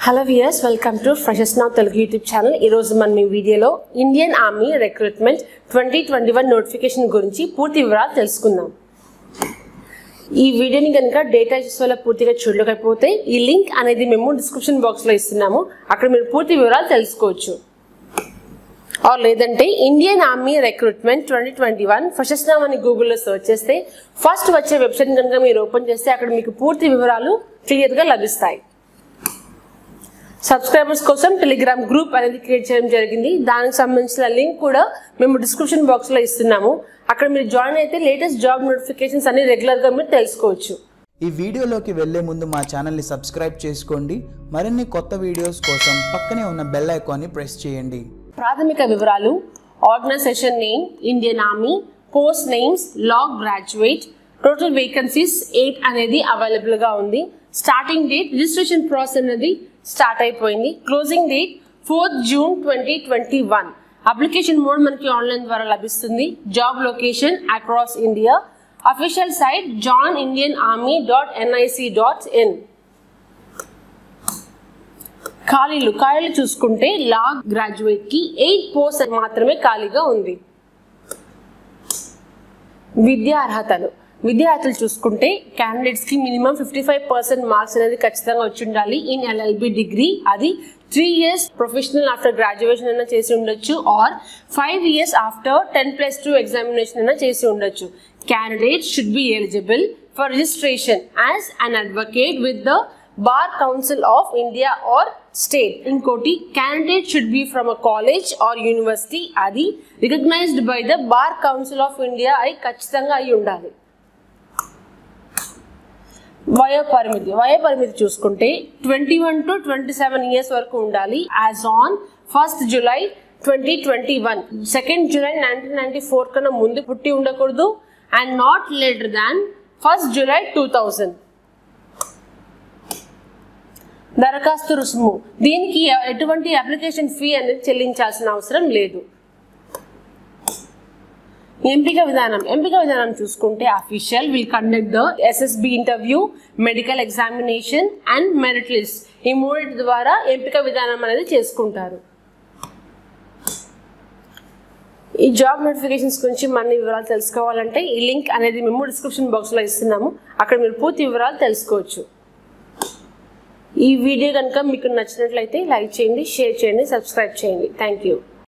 hello viewers welcome to freshes now Telugu YouTube channel ఈరోజు మనం ఈ వీడియోలో Indian Army recruitment twenty twenty one notification గురించి పూర్తి వివరాలు తెలుసుకుందాం ఈ వీడియోని కనుక డేటా వల్ల పూర్తిగా చూడలేకపోతే ఈ లింక్ అనేది మేము డిస్క్రిప్షన్ బాక్స్లో ఇస్తున్నాము అక్కడ మీరు పూర్తి వివరాలు తెలుసుకోవచ్చు ఆర్ లేదంటే Indian Army recruitment twenty twenty one first నామ్ అని గూగుల్లో సెర్చ్ చేస్తే ఫస్ట్ వచ్చే వెబ్సైట్ కనుక మీరు ఓపెన్ చేస్తే అక్కడ మీకు పూర్తి వివరాలు క్లియర్గా లభిస్తాయి సబ్స్క్రైబర్స్ కోసం టెలిగ్రామ్ గ్రూప్ అనేది క్రియేట్ చేయడం జరిగింది దానికి సంబంధించిన లింక్ కూడా మేము డిస్క్రిప్షన్ బాక్స్లో ఇస్తున్నాము అక్కడ మీరు జాయిన్ అయితే లేటెస్ట్ జాబ్ నోటిఫికేషన్స్ అన్ని రెగ్యులర్గా మీరు తెలుసుకోవచ్చు ఈ వీడియోలోకి వెళ్ళే ముందు మా ఛానల్ని సబ్స్క్రైబ్ చేసుకోండి మరిన్ని కొత్త వీడియోస్ కోసం పక్కనే ఉన్న బెల్ ఐకాన్ని ప్రెస్ చేయండి ప్రాథమిక వివరాలు organisation name Indian Army post names law graduate total vacancies eight అనేది అవైలబుల్గా ఉంది స్టార్టింగ్ డేట్ రిజిస్ట్రేషన్ ప్రాసెస్ అనేది స్టార్ట్ అయిపోయింది closing date fourth June twenty twenty one application mode మనకి ఆన్లైన్ ద్వారా లభిస్తుంది job location across India official site join Indian Army dot NIC dot in ఖాళీలు ఖాళీలు చూసుకుంటే లా గ్రాడ్యుయేట్ కి ఎయిట్ పోస్ట్ మాత్రమే ఖాళీగా ఉంది విద్యా అర్హతలు విద్యార్థులు చూసుకుంటే క్యాండిడేట్స్ కి minimum fifty five percent marks అనేది ఖచ్చితంగా వచ్చి ఉండాలి ఇన్ ఎల్ఎల్బి డిగ్రీ అది three years professional after graduation అయినా చేసి ఉండొచ్చు or five years after ten plus two examination అయినా చేసి ఉండొచ్చు candidate should be eligible for registration as an advocate with the Bar Council of India or state ఇంకోటి candidate should be from a college or university అది recognised by the Bar Council of India అయి ఖచ్చితంగా అయి ఉండాలి వయో పరిమితి వయో పరిమితి చూసుకుంటే twenty one to twenty seven years వరకు ఉండాలి as on first July twenty twenty one second July nineteen ninety four కన్నా ముందు పుట్టి ఉండకూడదు and not later than first July two thousand దరఖాస్తు రుసుము దీనికి ఎటువంటి అప్లికేషన్ ఫీ అనేది చెల్లించాల్సిన అవసరం లేదు ఎంపిక విధానం ఎంపిక విధానం చూసుకుంటే official will conduct the SSB interview medical examination and merit list ఈ మూడింటి ద్వారా ఎంపిక విధానం అనేది చేసుకుంటారు ఈ జాబ్ నోటిఫికేషన్స్ గురించి మరిన్ని వివరాలు తెలుసుకోవాలంటే ఈ లింక్ అనేది మేము డిస్క్రిప్షన్ బాక్స్లో ఇస్తున్నాము అక్కడ మీరు పూర్తి వివరాలు తెలుసుకోవచ్చు ఈ వీడియో కనుక మీకు నచ్చినట్లయితే లైక్ చేయండి షేర్ చేయండి సబ్స్క్రైబ్ చేయండి థ్యాంక్ యూ